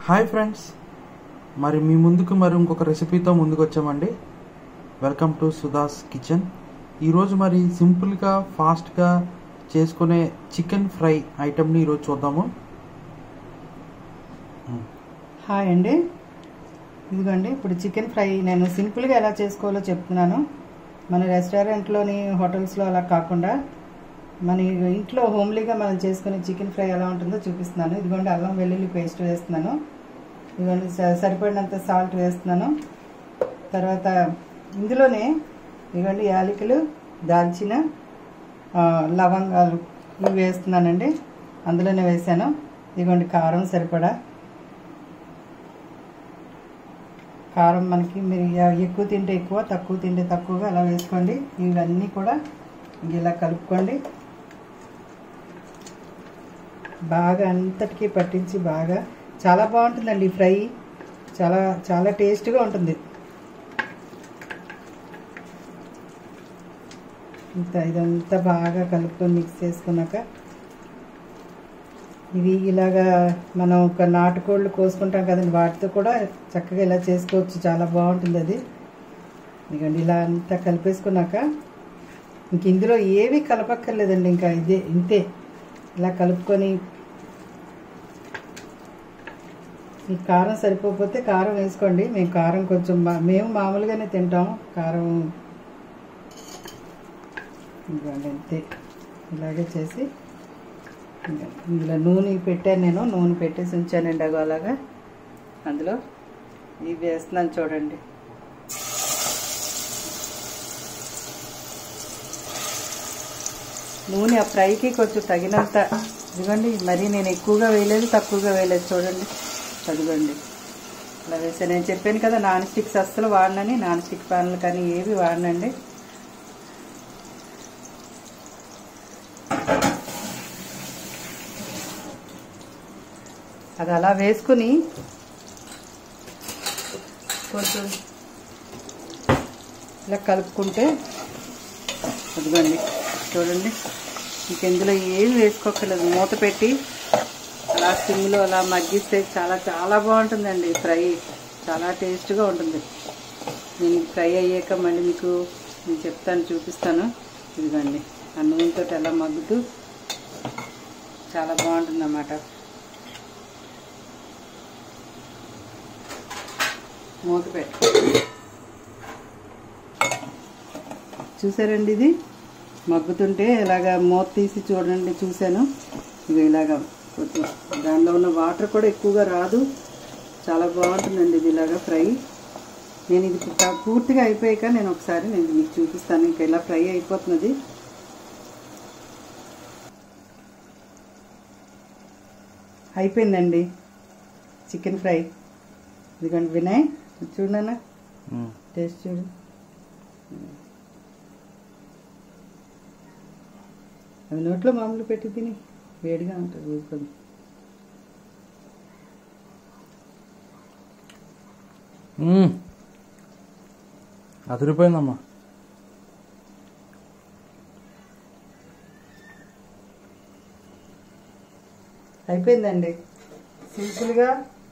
Hi friends మరి మీ ముందుకు మరి ఇంకొక రెసిపీతో ముందుకు వచ్చామండి వెల్కమ్ టు సుధాస్ కిచెన్ ఈరోజు మరి సింపుల్గా ఫాస్ట్గా చేసుకునే చికెన్ ఫ్రై ఐటమ్ని ఈరోజు చూద్దాము హాయ్ అండి ఇదిగోండి ఇప్పుడు చికెన్ ఫ్రై నేను సింపుల్గా ఎలా చేసుకోవాలో చెప్తున్నాను మన రెస్టారెంట్లోని హోటల్స్లో అలా కాకుండా మన ఇంట్లో హోమ్లీగా మనం చేసుకునే చికెన్ ఫ్రై ఎలా ఉంటుందో చూపిస్తున్నాను ఇదిగోండి అల్లం వెల్లుల్లి పేస్ట్ వేస్తున్నాను ఇదిగోండి స- సరిపడినంత సాల్ట్ వేస్తున్నాను తర్వాత ఇందులోనే ఇదిగోండి యాలకులు దాల్చిన ఆ, లవంగాలు ఇవి వేస్తున్నానండి అందులోనే వేసాను ఇదిగోండి కారం సరిపడా కారం మనకి మీరు ఎ- ఎక్కువ తింటే ఎక్కువ తక్కువ తింటే తక్కువగా అలా వేసుకోండి ఇవన్నీ కూడా ఇలా కలుపుకోండి బాగా అంతటికీ పట్టించి బాగా చాలా బాగుంటుందండి ఈ ఫ్రై చాలా చాలా టేస్ట్గా ఉంటుంది ఇంత ఇదంతా బాగా కలుపుకొని మిక్స్ చేసుకున్నాక ఇవి ఇలాగా మనం ఒక నాటుకోళ్ళు కోసుకుంటాం కదండి వాటితో కూడా చక్కగా ఇలా చేసుకోవచ్చు చాలా బాగుంటుంది అది ఇదిగోండి ఇలా అంతా కలిపేసుకున్నాక ఇంక ఇందులో ఏవి కలపక్కర్లేదండి ఇంకా ఇదే ఇంతే ఇలా కలుపుకొని ఈ కారం సరిపోకపోతే కారం వేసుకోండి మేము కారం కొంచెం మా- మేము మామూలుగానే తింటాం కారం ఇదిగోండి అంతే ఇలాగే చేసి ఇంకా ఇందులో నూనె పెట్టాను నేను నూనె పెట్టేసి ఉంచానండి అగో అలాగా అందులో ఇవి వేస్తున్నాను చూడండి నూనె ఆ ఫ్రైకి కొంచెం తగినంత ఇదిగోండి మరీ నేను ఎక్కువగా వేయలేదు తక్కువగా వేయలేదు చూడండి చదువుకోండి అలా వేసాను నేను చెప్పాను కదా నాన్ స్టిక్స్ అస్సలు వాడినని నాన్ స్టిక్ ప్యాన్లు కానీ ఏవి వాడనండి అది అలా వేసుకుని కొంచెం ఇలా కలుపుకుంటే అదిగోండి చూడండి ఇంకెందులో ఏమి వేసుకోకర్లేదు మూత పెట్టి అలా సిమ్లో అలా మగ్గిస్తే చాలా చాలా బాగుంటుందండి ఈ ఫ్రై చాలా టేస్ట్గా ఉంటుంది నేను ఫ్రై అయ్యాక మళ్ళీ మీకు నేను చెప్తాను చూపిస్తాను ఇదిగోండి ఆ నూనెతో అలా మగ్గుతూ చాలా బాగుంటుంది అన్నమాట మూత పెట్టు చూసారండి ఇది మగ్గుతుంటే ఇలాగ మూత తీసి చూడండి చూశాను ఇది ఇలాగ కొంచెం దానిలో ఉన్న వాటర్ కూడా ఎక్కువగా రాదు చాలా బాగుంటుందండి ఇది ఇలాగ ఫ్రై నేను ఇది పూ- పూర్తిగా అయిపోయాక నేను ఒకసారి నేను మీకు చూపిస్తాను ఇంకా ఇలా ఫ్రై అయిపోతున్నది అయిపోయిందండి చికెన్ ఫ్రై ఇదిగోండి వినయ్ చూడనా టేస్ట్ చూడు అది నోట్లో మామూలు పెట్టి తిని వేడిగా ఉంటుంది ఊరుకొని మ్మ్. అదిరిపోయిందమ్మా అయిపోయిందండి సింపుల్గా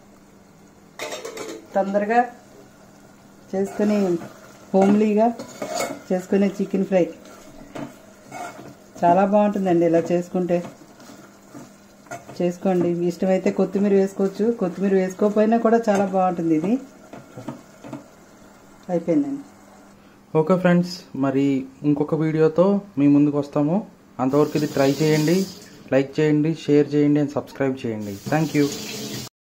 తొందరగా చేసుకుని హోమ్లీగా చేసుకునే చికెన్ ఫ్రై చాలా బాగుంటుందండి ఇలా చేసుకుంటే చేసుకోండి మీ ఇష్టమైతే కొత్తిమీర వేసుకోవచ్చు కొత్తిమీర వేసుకోకపోయినా కూడా చాలా బాగుంటుంది ఇది అయిపోయిందండి ఓకే ఫ్రెండ్స్ మరి ఇంకొక వీడియోతో మీ ముందుకు వస్తాము అంతవరకు ఇది ట్రై చేయండి లైక్ చేయండి షేర్ చేయండి అండ్ సబ్స్క్రైబ్ చేయండి థ్యాంక్ యూ